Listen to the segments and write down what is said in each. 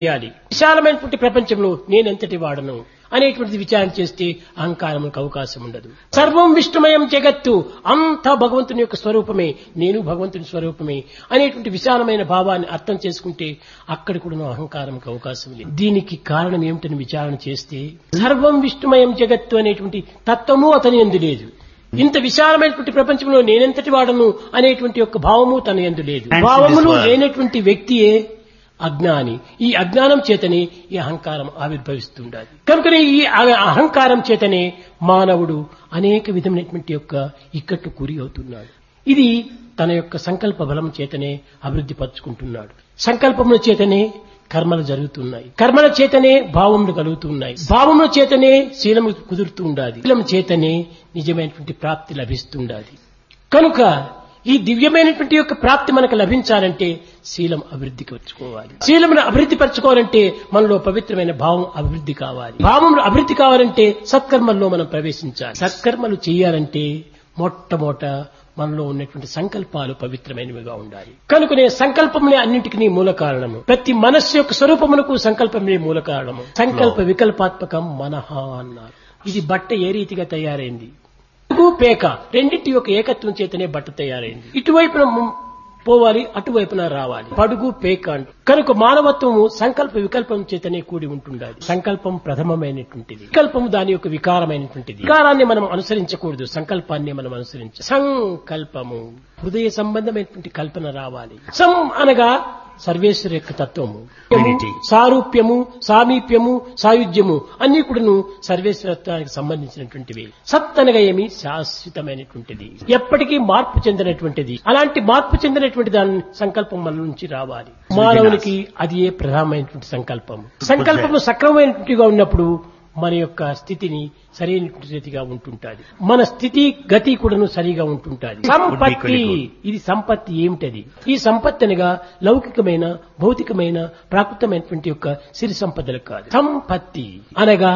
చేయాలి విశాలమైనటువంటి ప్రపంచంలో నేనెంతటి వాడను అనేటువంటిది విచారణ చేస్తే అహంకారములకు అవకాశం ఉండదు సర్వం విష్ణుమయం జగత్తు అంతా భగవంతుని యొక్క స్వరూపమే నేను భగవంతుని స్వరూపమే అనేటువంటి విశాలమైన భావాన్ని అర్థం చేసుకుంటే అక్కడ కూడా అహంకారంకి అవకాశం లేదు దీనికి కారణం ఏమిటని విచారణ చేస్తే సర్వం విష్ణుమయం జగత్తు అనేటువంటి తత్వము అతని ఎందు లేదు ఇంత విశాలమైనటువంటి ప్రపంచంలో నేనెంతటి వాడను అనేటువంటి యొక్క భావము తన ఎందు లేదు Fancy భావములు this word. లేనటువంటి వ్యక్తియే అజ్ఞాని ఈ అజ్ఞానం చేతనే ఈ అహంకారం ఆవిర్భవిస్తుండాలి కనుకనే ఈ అ- అహంకారం చేతనే మానవుడు అనేక విధమైనటువంటి యొక్క ఇక్కట్టు గురి అవుతున్నాడు ఇది తన యొక్క సంకల్ప బలం చేతనే అభివృద్ధి పరుచుకుంటున్నాడు సంకల్పముల చేతనే కర్మలు జరుగుతున్నాయి కర్మల చేతనే భావములు కలుగుతున్నాయి భావముల చేతనే శీలము కుదురుతూ ఉండాలి శీలం చేతనే నిజమైనటువంటి ప్రాప్తి లభిస్తుండాలి కనుక ఈ దివ్యమైనటువంటి యొక్క ప్రాప్తి మనకు లభించాలంటే శీలం అభివృద్ధికి వచ్చుకోవాలి శీలమును అభివృద్ధి పరచుకోవాలంటే మనలో పవిత్రమైన భావం అభివృద్ధి కావాలి భావం అభివృద్ధి కావాలంటే సత్కర్మల్లో మనం ప్రవేశించాలి సత్కర్మలు చేయాలంటే మొట్టమొదట మనలో ఉన్నటువంటి సంకల్పాలు పవిత్రమైనవిగా ఉండాలి కనుకనే సంకల్పములే అన్నింటికి మూల కారణము ప్రతి మనస్సు యొక్క స్వరూపమునకు సంకల్పమే మూల కారణము సంకల్ప వికల్పాత్మకం మనహ అన్నారు ఇది బట్ట ఏ రీతిగా తయారైంది పడుగు పేక రెండింటి యొక్క ఏకత్వం చేతనే బట్ట తయారైంది ఇటువైపున ము- పోవాలి అటువైపున రావాలి పడుగు పేక అంటూ కనుక మానవత్వము సంకల్ప వికల్పం చేతనే కూడి ఉంటుండాలి సంకల్పం ప్రథమమైనటువంటిది వికల్పం దాని యొక్క వికారమైనటువంటిది వికారాన్ని మనం అనుసరించకూడదు సంకల్పాన్ని మనం అనుసరించ సంకల్పము హృదయ సంబంధమైనటువంటి కల్పన రావాలి సం అనగా సర్వేశ్వర యొక్క తత్వము Unity. సారూప్యము సామీప్యము సాయుధ్యము అన్ని కూడాను సర్వేశ్వరత్వానికి సంబంధించినటువంటివి సత్ అనగా ఏమి శాశ్వతమైనటువంటిది ఎప్పటికీ మార్పు చెందినటువంటిది అలాంటి మార్పు చెందినటువంటి దాని సంకల్పం మన నుంచి రావాలి మానవునికి అది ఏ ప్రధానమైనటువంటి సంకల్పం సంకల్పము సక్రమమైనటువంటిగా ఉన్నప్పుడు మన యొక్క స్థితిని సరైనటువంటి రీతిగా ఉంటుంటాది మన స్థితి గతి కూడాను సరిగా ఉంటుంటాది సంపత్తి ఇది సంపత్తి ఏమిటది ఈ సంపత్తి అనగా లౌకికమైన భౌతికమైన ప్రాకృతమైనటువంటి యొక్క సిరి సంపదలు కాదు సంపత్తి అనగా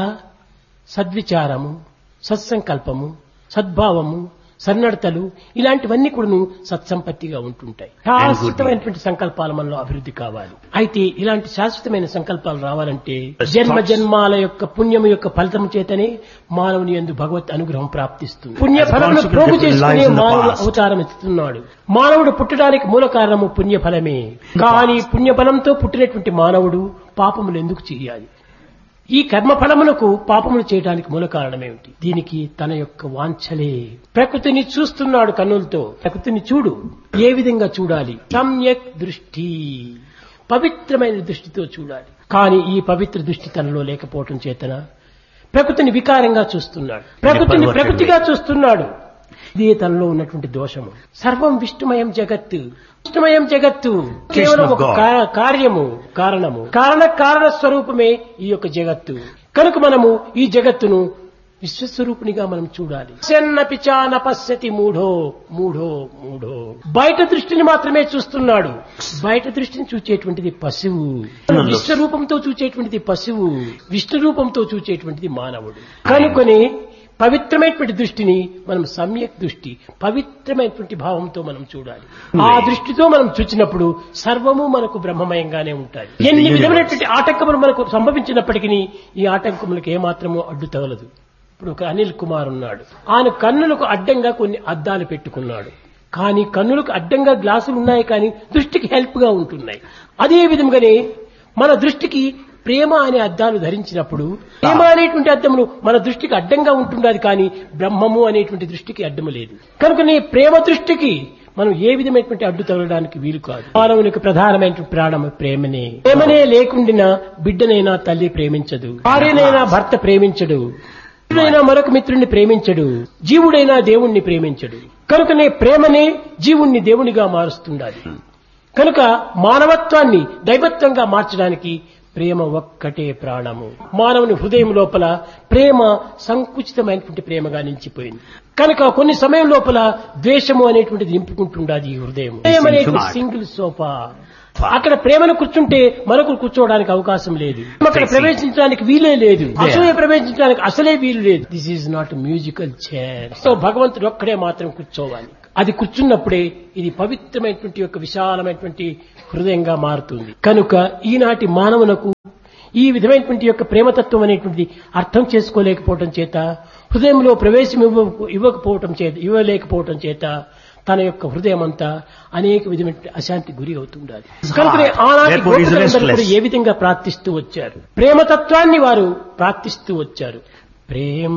సద్విచారము సత్సంకల్పము సద్భావము సన్నడతలు ఇలాంటివన్నీ కూడాను సత్సంపత్తిగా ఉంటుంటాయి శాశ్వతమైనటువంటి సంకల్పాలు మనలో అభివృద్ధి కావాలి అయితే ఇలాంటి శాశ్వతమైన సంకల్పాలు రావాలంటే జన్మ జన్మాల యొక్క పుణ్యము యొక్క ఫలితం చేతనే మానవుని ఎందు భగవత్ అనుగ్రహం ప్రాప్తిస్తుంది పుణ్య ఫలమును ప్రోగు చేసుకునే మానవుడు అవతారం ఎత్తుతున్నాడు మానవుడు పుట్టడానికి మూల కారణము పుణ్యఫలమే కానీ పుణ్యఫలంతో పుట్టినటువంటి మానవుడు పాపములు ఎందుకు చేయాలి ఈ కర్మ ఫలములకు పాపములు చేయడానికి మూల కారణమేమిటి దీనికి తన యొక్క వాంఛలే ప్రకృతిని చూస్తున్నాడు కన్నులతో ప్రకృతిని చూడు ఏ విధంగా చూడాలి సమ్యక్ దృష్టి పవిత్రమైన దృష్టితో చూడాలి కానీ ఈ పవిత్ర దృష్టి తనలో లేకపోవటం చేతన ప్రకృతిని వికారంగా చూస్తున్నాడు ప్రకృతిని ప్రకృతిగా చూస్తున్నాడు ఇదే తనలో ఉన్నటువంటి దోషము సర్వం విష్ణుమయం జగత్తు విష్ణుమయం జగత్తు కేవలం ఒక కా- కార్యము కారణము కారణ కారణ స్వరూపమే ఈ యొక్క జగత్తు కనుక మనము ఈ జగత్తును విశ్వస్వరూపునిగా మనం చూడాలి చెన్న పిచాన పశ్యతి మూఢో మూఢో మూఢో బయట దృష్టిని మాత్రమే చూస్తున్నాడు బయట దృష్టిని చూచేటువంటిది పశువు విశ్వరూపంతో చూచేటువంటిది పశువు విష్ణు రూపంతో చూచేటువంటిది మానవుడు కనుకొని పవిత్రమైనటువంటి దృష్టిని మనం సమ్యక్ దృష్టి పవిత్రమైనటువంటి భావంతో మనం చూడాలి ఆ దృష్టితో మనం చూచినప్పుడు సర్వము మనకు బ్రహ్మమయంగానే ఉంటాయి ఎన్ని విధమైనటువంటి ఆటంకములు మనకు సంభవించినప్పటికీ ఈ ఆటంకములకు ఏమాత్రము అడ్డు తగలదు ఇప్పుడు ఒక అనిల్ కుమార్ ఉన్నాడు ఆయన కన్నులకు అడ్డంగా కొన్ని అద్దాలు పెట్టుకున్నాడు కానీ కన్నులకు అడ్డంగా గ్లాసులు ఉన్నాయి కానీ దృష్టికి హెల్ప్ గా ఉంటున్నాయి అదే విధంగానే మన దృష్టికి ప్రేమ అనే అద్దాలు ధరించినప్పుడు ప్రేమ అనేటువంటి అద్దములు మన దృష్టికి అడ్డంగా ఉంటున్నది కానీ బ్రహ్మము అనేటువంటి దృష్టికి అడ్డము లేదు కనుకనే ప్రేమ దృష్టికి మనం ఏ విధమైనటువంటి అడ్డు తగలడానికి వీలు కాదు మానవునికి ప్రధానమైనటువంటి ప్రాణము ప్రేమనే ప్రేమనే లేకుండినా బిడ్డనైనా తల్లి ప్రేమించదు భార్యనైనా భర్త ప్రేమించడు మిత్రుడైనా మరొక మిత్రుడిని ప్రేమించడు జీవుడైనా దేవుణ్ణి ప్రేమించడు కనుకనే ప్రేమనే జీవుణ్ణి దేవునిగా మారుస్తుండాలి కనుక మానవత్వాన్ని దైవత్వంగా మార్చడానికి ప్రేమ ఒక్కటే ప్రాణము మానవుని హృదయం లోపల ప్రేమ సంకుచితమైనటువంటి ప్రేమగా నిలిచిపోయింది కనుక కొన్ని సమయం లోపల ద్వేషము అనేటువంటిది నింపుకుంటుండాది ఈ హృదయం ప్రేమ అనేటువంటి సింగిల్ సోఫా అక్కడ ప్రేమను కూర్చుంటే మరొకరు కూర్చోవడానికి అవకాశం లేదు అక్కడ ప్రవేశించడానికి వీలే లేదు అసలే ప్రవేశించడానికి అసలే వీలు లేదు this is not musical chair so భగవంతుడు ఒక్కడే మాత్రం కూర్చోవాలి అది కూర్చున్నప్పుడే ఇది పవిత్రమైనటువంటి యొక్క విశాలమైనటువంటి హృదయంగా మారుతుంది కనుక ఈనాటి మానవునకు ఈ విధమైనటువంటి యొక్క ప్రేమతత్వం అనేటువంటిది అర్థం చేసుకోలేకపోవటం చేత హృదయంలో ప్రవేశం ఇవ్వ ఇవ్వకపోవటం చేత ఇవ్వలేకపోవటం చేత తన యొక్క హృదయం అంతా అనేక విధమైన అశాంతి గురి అవుతుండాలి కనుకనే ఆనాటి Therefore, he is గోపికలందరూ కూడా restless. ఏ విధంగా ప్రార్థిస్తూ వచ్చారు ప్రేమతత్వాన్ని వారు ప్రార్థిస్తూ వచ్చారు ప్రేమ